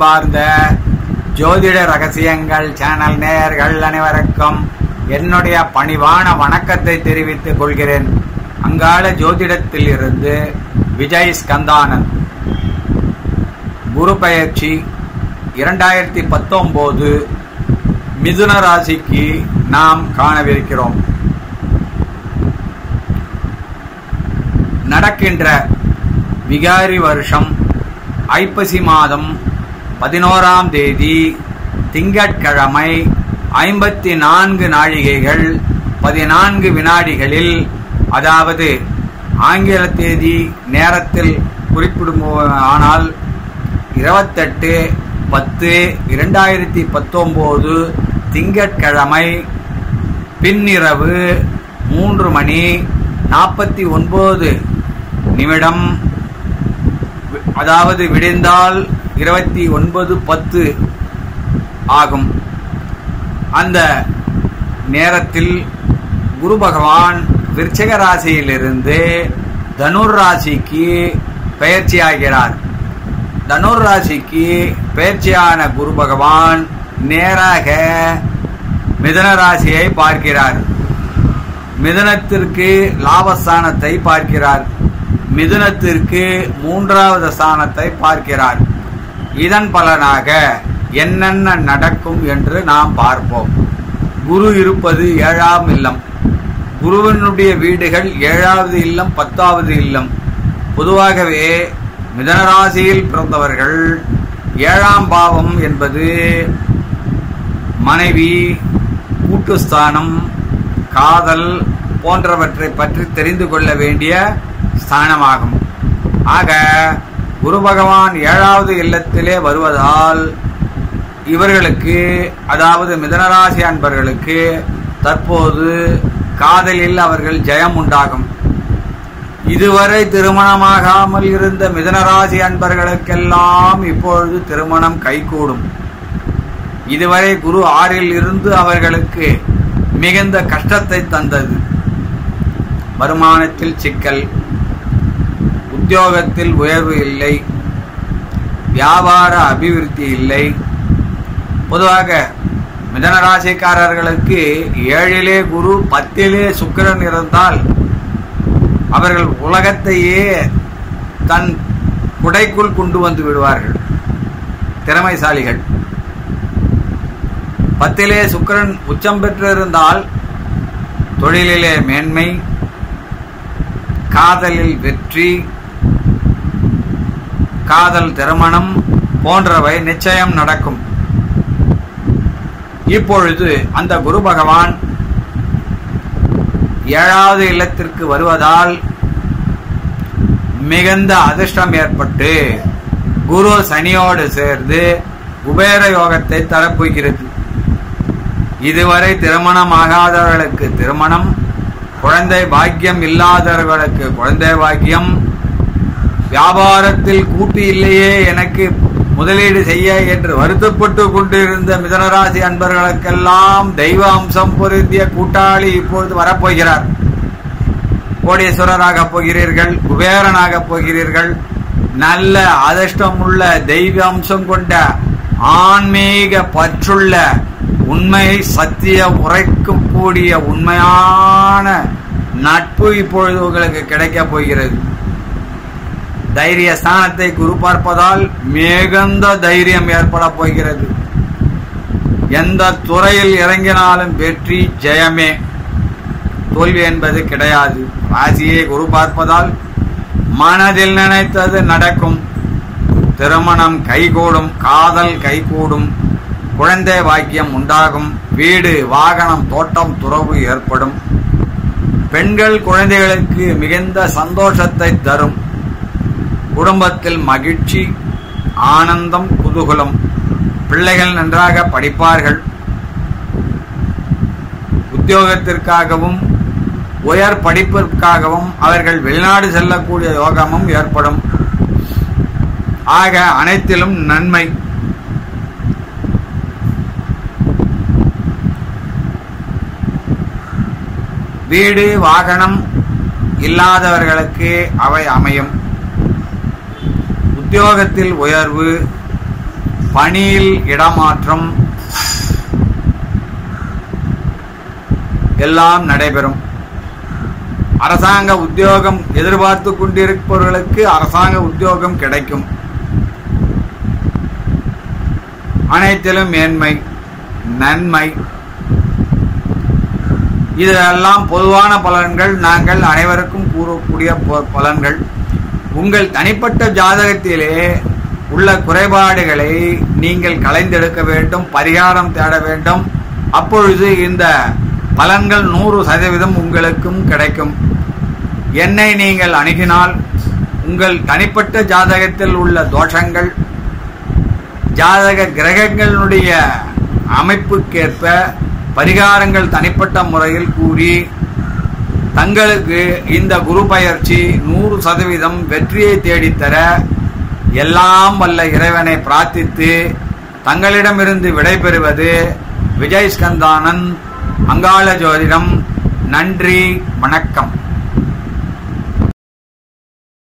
அன்பார்ந்த ஜோதிட ரகசியங்கள் சேனல் நேயர்கள் அனைவருக்கும் என்னுடைய பணிவான வணக்கத்தை தெரிவித்துக் கொள்கிறேன் அங்காள ஜோதிடத்தில் இருந்து விஜய் ஸ்கந்தானந்த் குரு பயிற்சி இரண்டாயிரத்தி பத்தொன்பது மிதுன ராசிக்கு நாம் காணவிருக்கிறோம் நடக்கின்ற விகாரி வருஷம் ஐப்பசி மாதம் பதினோராம் தேதி திங்கட்கிழமை ஐம்பத்தி நான்கு நாழிகைகள் பதினான்கு வினாடிகளில் அதாவது ஆங்கில தேதி நேரத்தில் குறிப்பிடும் ஆனால் இருபத்தெட்டு பத்து இரண்டாயிரத்தி பத்தொம்போது திங்கட்கிழமை பின்னிரவு மூன்று மணி நாற்பத்தி ஒன்பது நிமிடம் அதாவது விடிந்தால் இருபத்தி ஒன்பது பத்து ஆகும் அந்த நேரத்தில் குரு பகவான் விருச்சக ராசியிலிருந்து தனுர் ராசிக்கு பயிற்சியாகிறார் தனுர் ராசிக்கு பயிற்சியான குரு பகவான் நேராக மிதன ராசியை பார்க்கிறார் மிதனத்திற்கு லாபஸ்தானத்தை பார்க்கிறார் மிதுனத்திற்கு மூன்றாவது ஸ்தானத்தை பார்க்கிறார் இதன் பலனாக என்னென்ன நடக்கும் என்று நாம் பார்ப்போம் குரு இருப்பது ஏழாம் இல்லம் குருவனுடைய வீடுகள் ஏழாவது இல்லம் பத்தாவது இல்லம் பொதுவாகவே மிதனராசியில் பிறந்தவர்கள் ஏழாம் பாவம் என்பது மனைவி கூட்டுஸ்தானம் காதல் போன்றவற்றை பற்றி தெரிந்து கொள்ள வேண்டிய ஸ்தானமாகும் ஆக குரு பகவான் ஏழாவது இல்லத்திலே வருவதால் இவர்களுக்கு அதாவது மிதனராசி அன்பர்களுக்கு தற்போது காதலில் அவர்கள் ஜெயம் உண்டாகும் இதுவரை திருமணமாகாமல் இருந்த மிதனராசி அன்பர்களுக்கெல்லாம் இப்பொழுது திருமணம் கைகூடும் இதுவரை குரு ஆறில் இருந்து அவர்களுக்கு மிகுந்த கஷ்டத்தை தந்தது வருமானத்தில் சிக்கல் உத்தியோகத்தில் உயர்வு இல்லை வியாபார அபிவிருத்தி இல்லை பொதுவாக மிதனராசிக்காரர்களுக்கு ஏழிலே குரு பத்திலே சுக்கிரன் இருந்தால் அவர்கள் உலகத்தையே தன் குடைக்குள் கொண்டு வந்து விடுவார்கள் திறமைசாலிகள் பத்திலே சுக்கிரன் உச்சம் பெற்றிருந்தால் தொழிலிலே மேன்மை காதலில் வெற்றி காதல் திருமணம் போன்றவை நிச்சயம் நடக்கும் இப்பொழுது அந்த குரு பகவான் ஏழாவது இல்லத்திற்கு வருவதால் மிகுந்த அதிர்ஷ்டம் ஏற்பட்டு குரு சனியோடு சேர்ந்து குபேர யோகத்தை தரப்போகிறது இதுவரை திருமணம் ஆகாதவர்களுக்கு திருமணம் குழந்தை பாக்கியம் இல்லாதவர்களுக்கு குழந்தை பாக்கியம் வியாபாரத்தில் கூட்டு இல்லையே எனக்கு முதலீடு செய்ய என்று வருத்தப்பட்டு கொண்டிருந்த மிதனராசி அன்பர்களுக்கெல்லாம் தெய்வ அம்சம் பொருந்திய கூட்டாளி இப்பொழுது வரப்போகிறார் கோடீஸ்வரராக போகிறீர்கள் குபேரனாக போகிறீர்கள் நல்ல அதிர்ஷ்டம் உள்ள தெய்வ அம்சம் கொண்ட ஆன்மீக பற்றுள்ள உண்மை சத்திய உரைக்கக்கூடிய உண்மையான நட்பு இப்பொழுது உங்களுக்கு கிடைக்க போகிறது தைரிய ஸ்தானத்தை குரு பார்ப்பதால் மிகுந்த தைரியம் ஏற்பட போகிறது எந்த துறையில் இறங்கினாலும் வெற்றி ஜெயமே தோல்வி என்பது கிடையாது ராசியை குரு பார்ப்பதால் மனதில் நினைத்தது நடக்கும் திருமணம் கைகூடும் காதல் கைகூடும் குழந்தை வாக்கியம் உண்டாகும் வீடு வாகனம் தோட்டம் துறவு ஏற்படும் பெண்கள் குழந்தைகளுக்கு மிகுந்த சந்தோஷத்தை தரும் குடும்பத்தில் மகிழ்ச்சி ஆனந்தம் குதூகலம் பிள்ளைகள் நன்றாக படிப்பார்கள் உத்தியோகத்திற்காகவும் உயர் படிப்பிற்காகவும் அவர்கள் வெளிநாடு செல்லக்கூடிய யோகமும் ஏற்படும் ஆக அனைத்திலும் நன்மை வீடு வாகனம் இல்லாதவர்களுக்கு அவை அமையும் உத்தியோகத்தில் உயர்வு பணியில் இடமாற்றம் எல்லாம் நடைபெறும் அரசாங்க உத்தியோகம் எதிர்பார்த்து கொண்டிருப்பவர்களுக்கு அரசாங்க உத்தியோகம் கிடைக்கும் அனைத்திலும் மேன்மை நன்மை இதெல்லாம் பொதுவான பலன்கள் நாங்கள் அனைவருக்கும் கூறக்கூடிய ப- பலன்கள் உங்கள் தனிப்பட்ட ஜாதகத்திலே உள்ள குறைபாடுகளை நீங்கள் களைந்தெடுக்க வேண்டும் பரிகாரம் தேட வேண்டும் அப்பொழுது இந்த பலன்கள் நூறு சதவீதம் உங்களுக்கும் கிடைக்கும் என்னை நீங்கள் அணுகினால் உங்கள் தனிப்பட்ட ஜாதகத்தில் உள்ள தோஷங்கள் ஜாதக கிரகங்களுடைய அமைப்புக்கேற்ப பரிகாரங்கள் தனிப்பட்ட முறையில் கூறி தங்களுக்கு இந்த குரு பயிற்சி நூறு சதவீதம் வெற்றியை தேடித்தர எல்லாம் வல்ல இறைவனை பிரார்த்தித்து தங்களிடமிருந்து விடைபெறுவது விஜய் ஸ்கந்தானன் அங்காள ஜோதிடம் நன்றி வணக்கம்